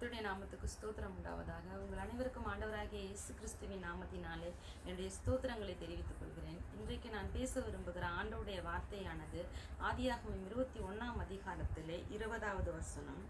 கர்த்தருடைய நாமத்துக்கு ஸ்தோத்திரம் உண்டாவதாக உங்கள் அனைவருக்கும் ஆண்டவராகிய இயேசு கிறிஸ்துவின் நாமத்தினாலே என்னுடைய ஸ்தோத்திரங்களை தெரிவித்துக் கொள்கிறேன் இன்றைக்கு நான் பேச விரும்புகிற ஆண்டவருடைய வார்த்தையானது ஆதியாகமம் இருபத்தி ஒண்ணாம் அதிகாரத்திலே இருபதாவது வசனம்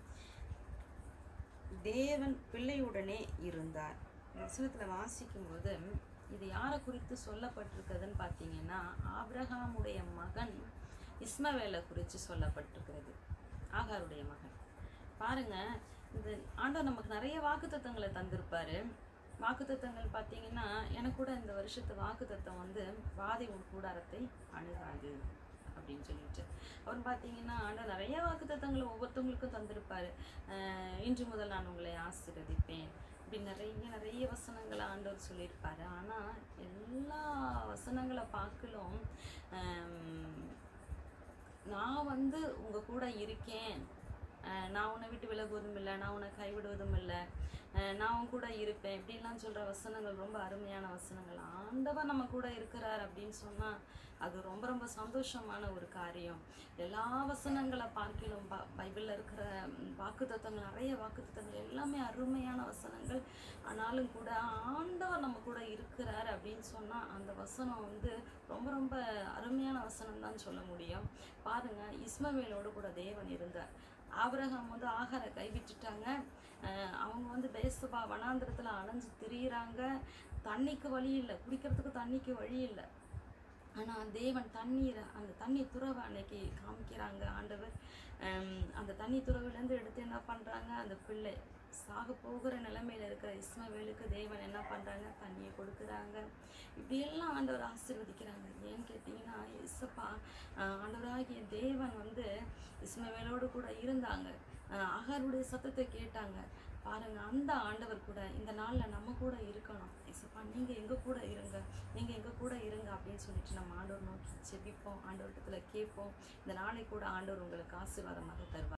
தேவன் பிள்ளையுடனே இருந்தார் இந்த வசனத்தில் வாசிக்கும்போது இது யாரை குறித்து சொல்லப்பட்டிருக்குதுன்னு பார்த்தீங்கன்னா ஆபிரகாமுடைய மகன் இஸ்மவேலை குறித்து சொல்லப்பட்டிருக்கிறது ஆகாருடைய மகன் பாருங்க இந்த ஆண்டவர் நமக்கு நிறைய வாக்குத்தத்தங்களை தந்திருப்பாரு வாக்குத்தத்தங்கள் பார்த்தீங்கன்னா எனக்கு கூட இந்த வருஷத்து வாக்குத்தத்தம் வந்து வாதை உன் கூடாரத்தை அணுகாது அப்படின்னு சொல்லிட்டு அவர் பார்த்தீங்கன்னா ஆண்டவர் நிறைய வாக்குத்தத்தங்களை ஒவ்வொருத்தவங்களுக்கும் தந்திருப்பாரு அஹ் இன்று முதல் நான் உங்களை ஆசீர்வதிப்பேன் இப்படி நிறைய நிறைய வசனங்களை ஆண்டவர் சொல்லியிருப்பாரு ஆனால் எல்லா வசனங்களை பார்க்கலும் ஆம், நான் வந்து உங்க கூட இருக்கேன் அஹ் நான் உன்னை விட்டு விலகுவதும் இல்லை நான் உன்னை கைவிடுவதும் இல்லை அஹ் நான் உன் கூட இருப்பேன் இப்படிலாம் சொல்ற வசனங்கள் ரொம்ப அருமையான வசனங்கள் ஆண்டவர் நம்ம கூட இருக்கிறார் அப்படின்னு சொன்னா அது ரொம்ப ரொம்ப சந்தோஷமான ஒரு காரியம் எல்லா வசனங்களை பார்க்கிலும் ப பைபிளில் இருக்கிற வாக்குத்தத்தங்கள் நிறைய வாக்குத்தத்தங்கள் எல்லாமே அருமையான வசனங்கள் ஆனாலும் கூட ஆண்டவர் நம்ம கூட இருக்கிறார் அப்படின்னு சொன்னா அந்த வசனம் வந்து ரொம்ப ரொம்ப அருமையான வசனம் தான் சொல்ல முடியும் பாருங்க இஸ்மவேலோடு கூட தேவன் இருந்தார் ஆபிரகாம் வந்து ஆகாரை கைவிட்டுட்டாங்க அஹ் அவங்க வந்து பேசுபா வனாந்திரத்துல அலைஞ்சு திரியிறாங்க தண்ணிக்கு வழி இல்லை குடிக்கிறதுக்கு தண்ணிக்கு வழி இல்லை ஆனா தேவன் தண்ணீரை அந்த தண்ணி துறவை அன்னைக்கு காமிக்கிறாங்க ஆண்டவர் ஹம், அந்த தண்ணி துறவுலேருந்து எடுத்து என்ன பண்றாங்க அந்த பிள்ளை சாக போகிற நிலைமையில இருக்கிற இஸ்மவேலுக்கு தேவன் என்ன பண்றாங்க தண்ணியை கொடுக்குறாங்க இப்படியெல்லாம் ஆண்டவர் ஆசீர்வதிக்கிறாங்க ஏன்னு கேட்டிங்கன்னா இசப்பா ஆண்டவராகிய தேவன் வந்து இஸ்மவேலோடு கூட இருந்தாங்க அஹ் அகருடைய சத்தத்தை கேட்டாங்க பாருங்க அந்த ஆண்டவர் கூட இந்த நாள்ல நம்ம கூட இருக்கணும் இசப்பா நீங்க எங்க கூட இருங்க நீங்க எங்க கூட இருங்க அப்படின்னு சொல்லிட்டு நம்ம ஆண்டவர் நோக்கி செபிப்போம் ஆண்டவர்கிட்ட கேட்போம் இந்த நாளை கூட ஆண்டவர் உங்களுக்கு ஆசீர்வாதமாக தருவார்